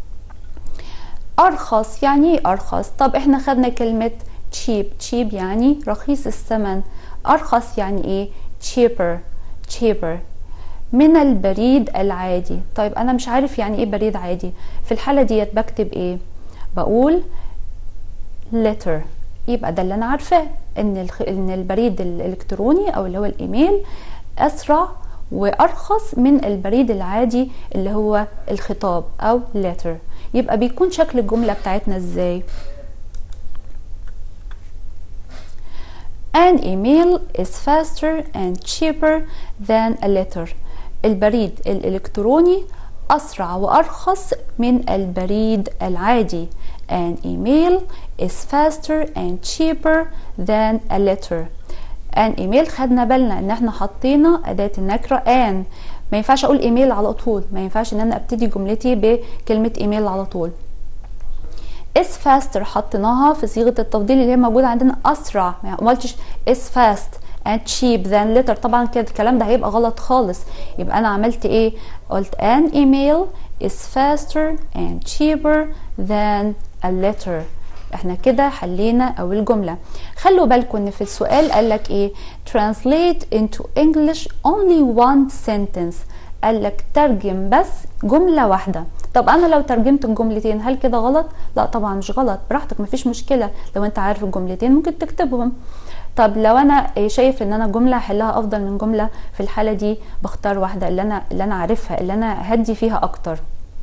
S1: ارخص يعني ايه ارخص طب احنا خدنا كلمه cheap cheap يعني رخيص الثمن ارخص يعني ايه cheaper cheaper من البريد العادي طيب انا مش عارف يعني ايه بريد عادي في الحاله ديت بكتب ايه بقول letter يبقى ده اللي انا عارفاه ان ان البريد الالكتروني او اللي هو الايميل اسرع وارخص من البريد العادي اللي هو الخطاب او letter يبقى بيكون شكل الجملة بتاعتنا ازاي An email is faster and cheaper than a letter. البريد الإلكتروني أسرع وأرخص من البريد العادي. An email is faster and cheaper than a letter. An email خدنا بالنا ان احنا حطينا أداة النكرة an ما ينفعش اقول ايميل على طول ما ينفعش ان انا ابتدي جملتي بكلمة ايميل على طول is faster حطيناها في صيغة التفضيل اللي هي موجودة عندنا أسرع ما قلتش is fast and cheap than letter طبعا كده الكلام ده هيبقى غلط خالص يبقى أنا عملت إيه قلت an email is faster and cheaper than a letter احنا كده حلينا اول جمله خلوا بالكم ان في السؤال قال لك ايه translate into English only one sentence قال لك ترجم بس جمله واحده طب انا لو ترجمت الجملتين هل كده غلط لا طبعا مش غلط براحتك مفيش مشكله لو انت عارف الجملتين ممكن تكتبهم طب لو انا شايف ان انا جمله احلها افضل من جمله في الحاله دي بختار واحده اللي انا اللي انا عارفها اللي انا هدي فيها اكتر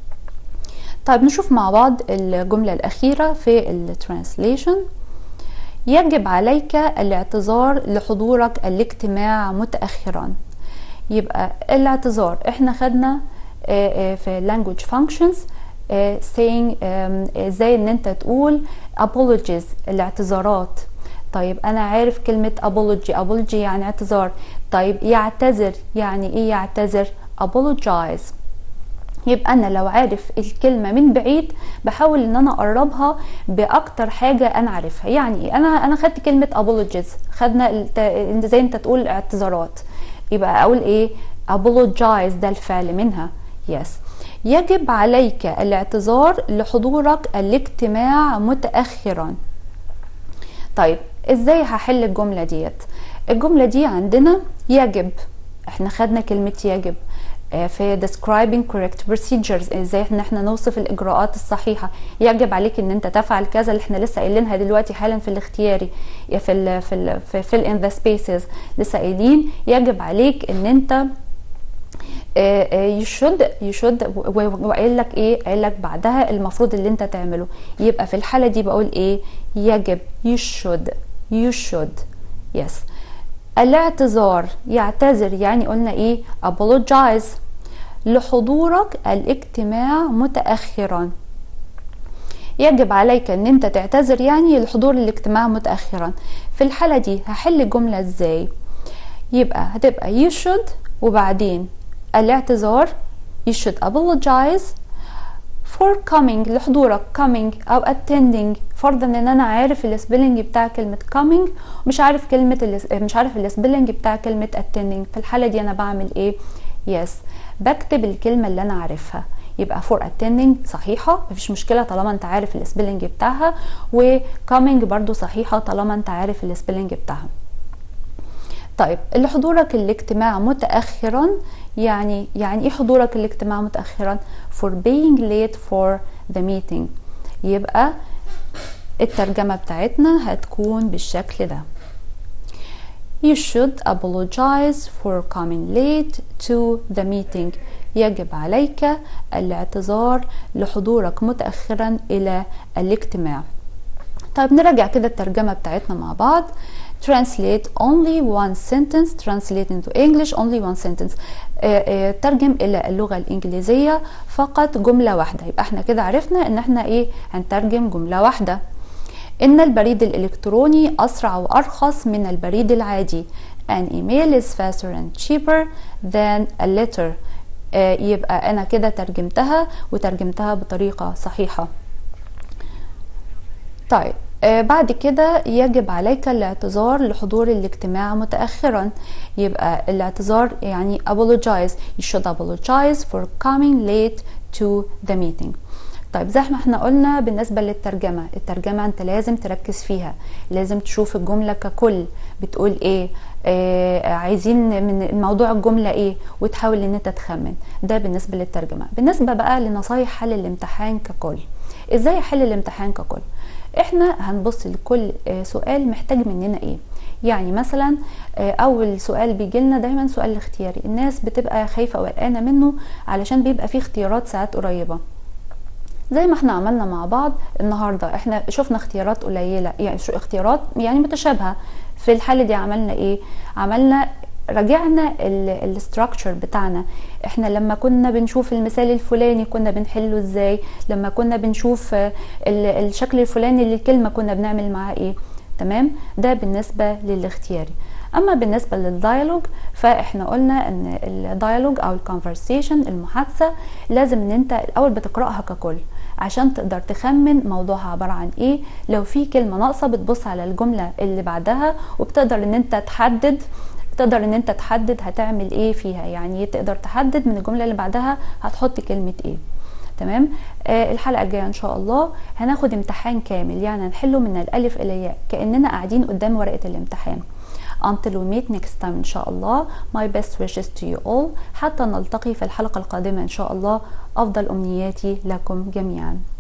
S1: طيب نشوف مع بعض الجملة الأخيرة في الترانسليشن يجب عليك الاعتذار لحضورك الاجتماع متأخرا يبقى الاعتذار احنا خدنا في language functions saying ازاي ان انت تقول apologies الاعتذارات طيب انا عارف كلمة apology apology يعني اعتذار طيب يعتذر يعني ايه يعتذر apologize يبقى انا لو عارف الكلمه من بعيد بحاول ان انا اقربها باكتر حاجه انا عارفها يعني ايه انا انا خدت كلمه apologies خدنا زي انت تقول اعتذارات يبقى اقول ايه apologize ده الفعل منها يس يجب عليك الاعتذار لحضورك الاجتماع متاخرا طيب ازاي هحل الجمله ديت الجمله دي عندنا يجب احنا خدنا كلمه يجب في describing correct procedures ازاي ان احنا نوصف الاجراءات الصحيحه يجب عليك ان انت تفعل كذا اللي احنا لسه قايلينها دلوقتي حالا في الاختياري في ال في ال في, في ال in the spaces لسه قايلين يجب عليك ان انت you should you should وقايل لك ايه قايل لك بعدها المفروض اللي انت تعمله يبقى في الحاله دي بقول ايه يجب you should you should yes الاعتذار يعتذر يعني قلنا ايه apologize لحضورك الاجتماع متأخرا يجب عليك ان انت تعتذر يعني لحضور الاجتماع متأخرا في الحالة دي هحل الجملة ازاي يبقى هتبقى you should وبعدين الاعتذار you should apologize for coming لحضورك coming او attending فرضا ان انا عارف السبيلنج بتاع كلمه coming ومش عارف كلمه مش عارف السبيلنج بتاع كلمه attending في الحاله دي انا بعمل ايه yes بكتب الكلمه اللي انا عارفها يبقى for attending صحيحة مفيش مشكلة طالما انت عارف السبيلنج بتاعها و coming برضو صحيحة طالما انت عارف السبيلنج بتاعها طيب اللي حضورك الاجتماع متأخرا يعني يعني ايه حضورك الاجتماع متأخرا for being late for the meeting يبقى الترجمة بتاعتنا هتكون بالشكل ده You should apologize for coming late to the meeting يجب عليك الاعتذار لحضورك متأخرا إلى الاجتماع طيب نراجع كده الترجمة بتاعتنا مع بعض translate only one sentence translate into English only one sentence ترجم الى اللغة الانجليزية فقط جملة واحدة يبقى احنا كده عرفنا ان احنا ايه هنترجم جملة واحدة ان البريد الالكتروني اسرع وارخص من البريد العادي an email is faster and cheaper than a letter يبقى انا كده ترجمتها وترجمتها بطريقة صحيحة طيب آه بعد كده يجب عليك الاعتذار لحضور الاجتماع متأخرا يبقى الاعتذار يعني apologize you should apologize for coming late to the meeting طيب زي ما احنا قلنا بالنسبة للترجمة الترجمة انت لازم تركز فيها لازم تشوف الجملة ككل بتقول ايه آه عايزين من موضوع الجملة ايه وتحاول ان انت تخمن ده بالنسبة للترجمة بالنسبة بقى لنصايح حل الامتحان ككل ازاي احل الامتحان ككل احنا هنبص لكل سؤال محتاج مننا ايه يعني مثلا اول سؤال بيجي لنا دايما سؤال الاختياري الناس بتبقى خايفه وقلقانه منه علشان بيبقى فيه اختيارات ساعات قريبه زي ما احنا عملنا مع بعض النهارده احنا شفنا اختيارات قليله يعني شو اختيارات يعني متشابهه في الحاله دي عملنا ايه عملنا رجعنا الاستراكشر بتاعنا احنا لما كنا بنشوف المثال الفلاني كنا بنحله ازاي لما كنا بنشوف الشكل الفلاني للكلمه كنا بنعمل معاه ايه تمام ده بالنسبه للاختياري اما بالنسبه للديالوج فاحنا قلنا ان الديالوج او الكونفرسيشن المحادثه لازم ان انت الاول بتقراها ككل عشان تقدر تخمن موضوعها عباره عن ايه لو في كلمه ناقصه بتبص على الجمله اللي بعدها وبتقدر ان انت تحدد تقدر ان انت تحدد هتعمل ايه فيها يعني تقدر تحدد من الجمله اللي بعدها هتحط كلمه ايه تمام آه الحلقه الجايه ان شاء الله هناخد امتحان كامل يعني هنحله من الالف الى الياء كاننا قاعدين قدام ورقه الامتحان until we meet next time إن شاء الله my best wishes to you all حتى نلتقي في الحلقة القادمة إن شاء الله أفضل أمنياتي لكم جميعا